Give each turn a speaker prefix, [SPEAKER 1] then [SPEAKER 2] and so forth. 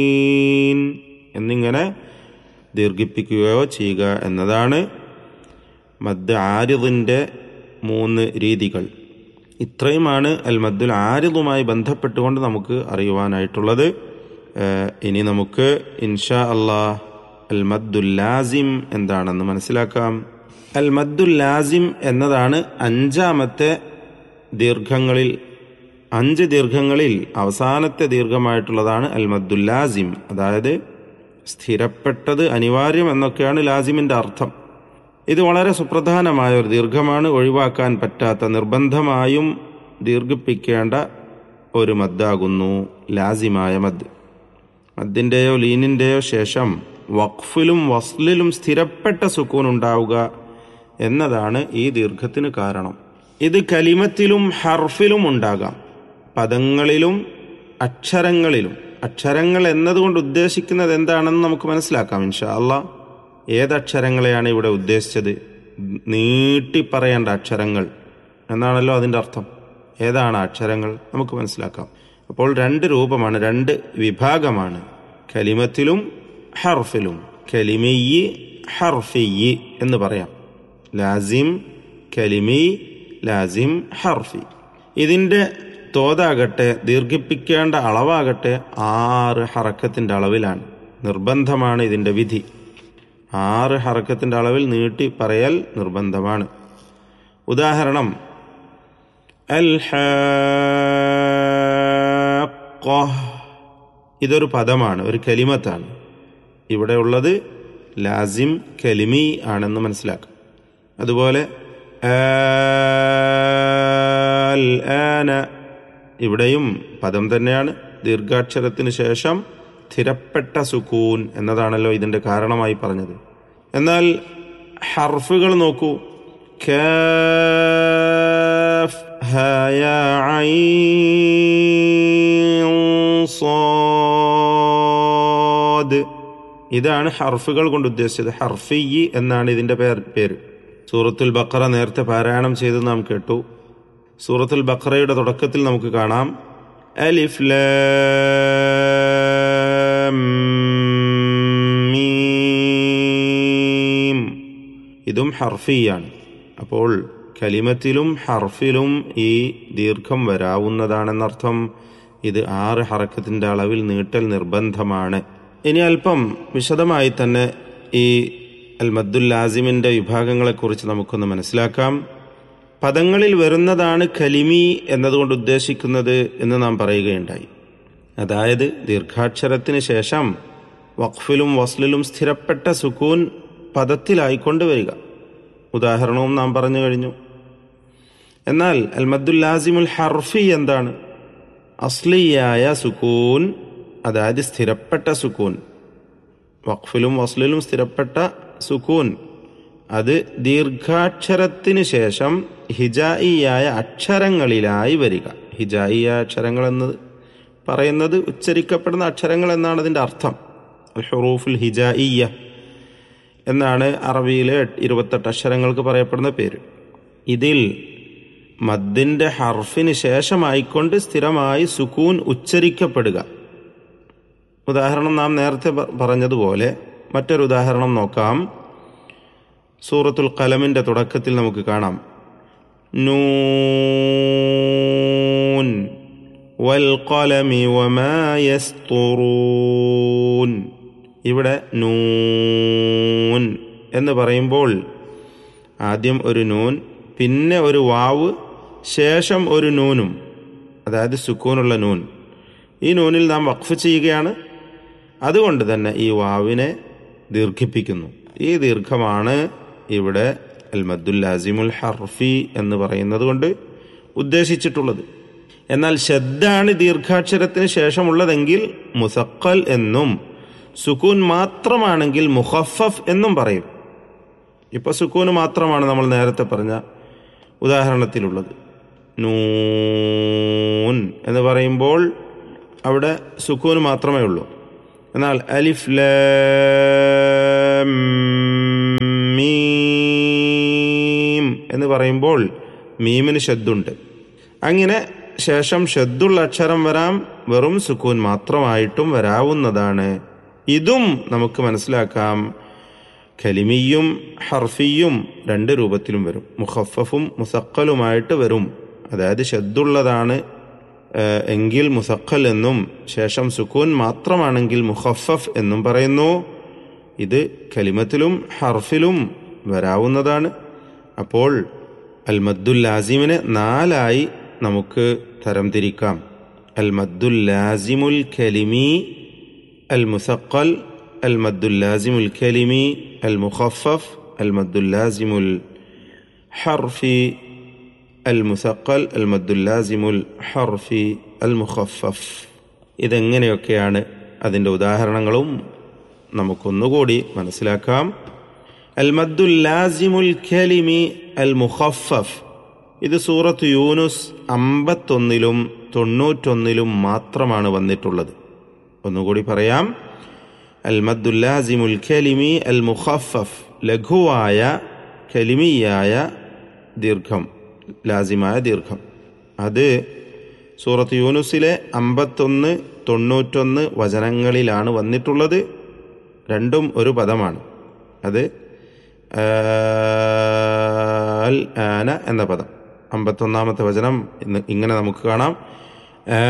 [SPEAKER 1] എന്നിങ്ങനെ ദീർഘിപ്പിക്കുകയോ ചെയ്യുക എന്നതാണ് മദ് ആരിദിൻ്റെ മൂന്ന് രീതികൾ ഇത്രയുമാണ് അൽ മദ്ദുൽ ആരിദുമായി ബന്ധപ്പെട്ടുകൊണ്ട് നമുക്ക് അറിയുവാനായിട്ടുള്ളത് ഏഹ് ഇനി നമുക്ക് ഇൻഷാ അള്ളാഹ് അൽ മദ്ദുൽ ലാസിം എന്താണെന്ന് മനസ്സിലാക്കാം അൽ മദ്ദുൽ ലാസിം എന്നതാണ് അഞ്ചാമത്തെ ദീർഘങ്ങളിൽ അഞ്ച് ദീർഘങ്ങളിൽ അവസാനത്തെ ദീർഘമായിട്ടുള്ളതാണ് അൽ മദ്ദുൽ ലാസിം അതായത് സ്ഥിരപ്പെട്ടത് അനിവാര്യം എന്നൊക്കെയാണ് ലാസിമിന്റെ അർത്ഥം ഇത് വളരെ സുപ്രധാനമായ ഒരു ദീർഘമാണ് ഒഴിവാക്കാൻ പറ്റാത്ത നിർബന്ധമായും ദീർഘിപ്പിക്കേണ്ട ഒരു മദ്ദാകുന്നു ലാസിമായ മദ് മദ്ദിൻ്റെയോ ലീനിൻ്റെയോ ശേഷം വഖഫിലും വസ്ലിലും സ്ഥിരപ്പെട്ട സുക്കൂൻ ഉണ്ടാവുക എന്നതാണ് ഈ ദീർഘത്തിന് കാരണം ഇത് കലിമത്തിലും ഹർഫിലും ഉണ്ടാകാം പദങ്ങളിലും അക്ഷരങ്ങളിലും അക്ഷരങ്ങൾ എന്നതുകൊണ്ട് ഉദ്ദേശിക്കുന്നത് എന്താണെന്ന് നമുക്ക് മനസ്സിലാക്കാം ഇൻഷാ അള്ളാ ഏതക്ഷരങ്ങളെയാണ് ഇവിടെ ഉദ്ദേശിച്ചത് നീട്ടി പറയേണ്ട അക്ഷരങ്ങൾ എന്നാണല്ലോ അതിൻ്റെ അർത്ഥം ഏതാണ് ആ അക്ഷരങ്ങൾ നമുക്ക് മനസ്സിലാക്കാം അപ്പോൾ രണ്ട് രൂപമാണ് രണ്ട് വിഭാഗമാണ് കലിമത്തിലും ഹർഫിലും കലിമിയി ഹർഫിയി എന്ന് പറയാം ലാസിം കലിമി ലാസിം ഹർഫി ഇതിൻ്റെ തോതാകട്ടെ ദീർഘിപ്പിക്കേണ്ട അളവാകട്ടെ ആറ് ഹറക്കത്തിൻ്റെ അളവിലാണ് നിർബന്ധമാണ് ഇതിൻ്റെ വിധി ആറ് ഹറക്കത്തിൻ്റെ അളവിൽ നീട്ടി പറയൽ നിർബന്ധമാണ് ഉദാഹരണം അൽ ഇതൊരു പദമാണ് ഒരു കലിമത്താണ് ഇവിടെ ഉള്ളത് ലാസിം കലിമി ആണെന്ന് മനസ്സിലാക്കാം അതുപോലെ അൽ ആന ഇവിടെയും പദം തന്നെയാണ് ദീർഘാക്ഷരത്തിന് ശേഷം സ്ഥിരപ്പെട്ട സുക്കൂൻ എന്നതാണല്ലോ ഇതിൻ്റെ കാരണമായി പറഞ്ഞത് എന്നാൽ ഹർഫുകൾ നോക്കൂ കാഫ് ഹയ ഐൻ സാദ് ഇതാണ് ഹർഫുകൾ കൊണ്ട് ഉദ്ദേശിച്ചത് ഹർഫി എന്നാണ് ഇതിന്റെ പേര് പേര് സൂറത്തുൽ ബക്കറ നേരത്തെ പാരായണം ചെയ്ത് നാം കേട്ടു സൂറത്തുൽ ബക്കറയുടെ തുടക്കത്തിൽ നമുക്ക് കാണാം അലിഫ് ലാം മീം ഇതും ഹർഫിയാണ് അപ്പോൾ കലിമത്തിലും ഹർഫിലും ഈ ദീർഘം വരാവുന്നതാണെന്നർത്ഥം ഇത് ആറ് ഹറക്കത്തിന്റെ അളവിൽ നീട്ടൽ നിർബന്ധമാണ് ഇനി അല്പം വിശദമായി തന്നെ ഈ അൽ മദ്ദുൽ ലാസിമിന്റെ വിഭാഗങ്ങളെക്കുറിച്ച് നമുക്കൊന്ന് മനസ്സിലാക്കാം പദങ്ങളിൽ വരുന്നതാണ് കലിമി എന്നതുകൊണ്ട് ഉദ്ദേശിക്കുന്നത് എന്ന് നാം പറയുകയുണ്ടായി അതായത് ദീർഘാക്ഷരത്തിന് ശേഷം വഖഫിലും വസ്ലിലും സ്ഥിരപ്പെട്ട സുക്കൂൻ പദത്തിലായിക്കൊണ്ട് വരിക ഉദാഹരണവും നാം പറഞ്ഞു കഴിഞ്ഞു എന്നാൽ അൽ മദ്ദുൽ ലാസിമുൽ ഹർഫി എന്താണ് അസ്ലിയായ സുക്കൂൻ അതായത് സ്ഥിരപ്പെട്ട സുക്കൂൻ വഖഫിലും വസ്ലിലും സ്ഥിരപ്പെട്ട സുക്കൂൻ അത് ദീർഘാക്ഷരത്തിന് ശേഷം ഹിജായിയായ അക്ഷരങ്ങളിലായി വരിക ഹിജായിയായ അക്ഷരങ്ങൾ എന്നത് പറയുന്നത് ഉച്ചരിക്കപ്പെടുന്ന അക്ഷരങ്ങൾ എന്നാണ് അതിൻ്റെ അർത്ഥം അൽ ഹുറൂഫുൽ ഹിജായിയ എന്നാണ് അറബിയിലെ ഇരുപത്തെട്ട് അക്ഷരങ്ങൾക്ക് പറയപ്പെടുന്ന പേര് ഇതിൽ മദ്ദിന്റെ ഹർഫിന് ശേഷമായിക്കൊണ്ട് സ്ഥിരമായി സുക്കൂൻ ഉച്ചരിക്കപ്പെടുക ഉദാഹരണം നാം നേരത്തെ പ- പറഞ്ഞതുപോലെ മറ്റൊരു ഉദാഹരണം നോക്കാം സൂറത്തുൽ കലമിന്റെ തുടക്കത്തിൽ നമുക്ക് കാണാം നൂൻ വൽ ഖലമി വമാ യസ്തുറൂൻ ഇവിടെ നൂൻ എന്ന് പറയുമ്പോൾ ആദ്യം ഒരു നൂൻ പിന്നെ ഒരു വാവ് ശേഷം ഒരു നൂനും അതായത് സുക്കൂനുള്ള നൂൻ ഈ നൂനിൽ നാം വഖഫ് ചെയ്യുകയാണ് അതുകൊണ്ട് തന്നെ ഈ വാവിനെ ദീർഘിപ്പിക്കുന്നു ഈ ദീർഘമാണ് ഇവിടെ അൽ മദ്ദുൽ ലാസിമുൽ ഹർഫി എന്ന് പറയുന്നത് കൊണ്ട് ഉദ്ദേശിച്ചിട്ടുള്ളത് എന്നാൽ ശബ്ദാണ് ദീർഘാക്ഷരത്തിന് ശേഷമുള്ളതെങ്കിൽ മുസക്കൽ എന്നും സുക്കൂൻ മാത്രമാണെങ്കിൽ മുഹഫഫ് എന്നും പറയും ഇപ്പൊ സുക്കൂന് മാത്രമാണ് നമ്മൾ നേരത്തെ പറഞ്ഞ ഉദാഹരണത്തിലുള്ളത് നൂൻ എന്ന് പറയുമ്പോൾ അവിടെ സുക്കൂന് മാത്രമേ ഉള്ളൂ എന്നാൽ അലിഫ് ലാം മീം എന്ന് പറയുമ്പോൾ മീമിന് ശബ്ദുണ്ട് അങ്ങനെ ശേഷം ഷദ്ദുള്ള അക്ഷരം വരാം വെറും സുക്കൂൻ മാത്രമായിട്ടും വരാവുന്നതാണ് ഇതും നമുക്ക് മനസ്സിലാക്കാം കലിമിയും ഹർഫിയും രണ്ട് രൂപത്തിലും വരും മുഖഫഫും മുസക്കലുമായിട്ട് വരും അതായത് ഷദ്ദുള്ളതാണ് ഏഹ്, എങ്കിൽ മുസക്കൽ എന്നും ശേഷം സുക്കൂൻ മാത്രമാണെങ്കിൽ മുഖഫഫ് എന്നും പറയുന്നു ഇത് കലിമത്തിലും ഹർഫിലും വരാവുന്നതാണ് അപ്പോൾ അൽ മദ്ദുൽ ലാസിമിനെ നാലായി നമുക്ക് തരംതിരിക്കാം അൽ മദ്ദുൽ ലാസിമുൽ കലിമി അൽ മുസക്കൽ അൽ മദ്ദുൽ ലാസിമുൽ കലിമി അൽ മുഖഫഫ് അൽ മദ്ദുൽ ലാസിമുൽ ഹർഫി അൽ മുസക്കൽ അൽ മദ്ദുൽ ലാസിമുൽ ഹർഫി അൽ മുഖഫഫ് ഇതെങ്ങനെയൊക്കെയാണ് അതിൻ്റെ ഉദാഹരണങ്ങളും നമുക്കൊന്നുകൂടി മനസ്സിലാക്കാം അൽ മദ്ദുൽ ലാസിമുൽ കലിമി അൽ മുഖഫഫ് ഇത് സൂറത്ത് യൂനുസ് അമ്പത്തൊന്നിലും തൊണ്ണൂറ്റൊന്നിലും മാത്രമാണ് വന്നിട്ടുള്ളത് ഒന്നുകൂടി പറയാം അൽ മദ്ദുൽ ലാസിമുൽ കലിമി അൽ മുഖഫഫ് ലഘുവായ കലിമിയായ ദീർഘം ലാസിമായ ദീർഘം അത് സൂറത്ത് യൂനുസിലെ അമ്പത്തൊന്ന് തൊണ്ണൂറ്റൊന്ന് വചനങ്ങളിലാണ് വന്നിട്ടുള്ളത് രണ്ടും ഒരു പദമാണ് അത് അൽ ആന എന്ന പദം അമ്പത്തൊന്നാമത്തെ വചനം ഇന്ന് ഇങ്ങനെ നമുക്ക് കാണാം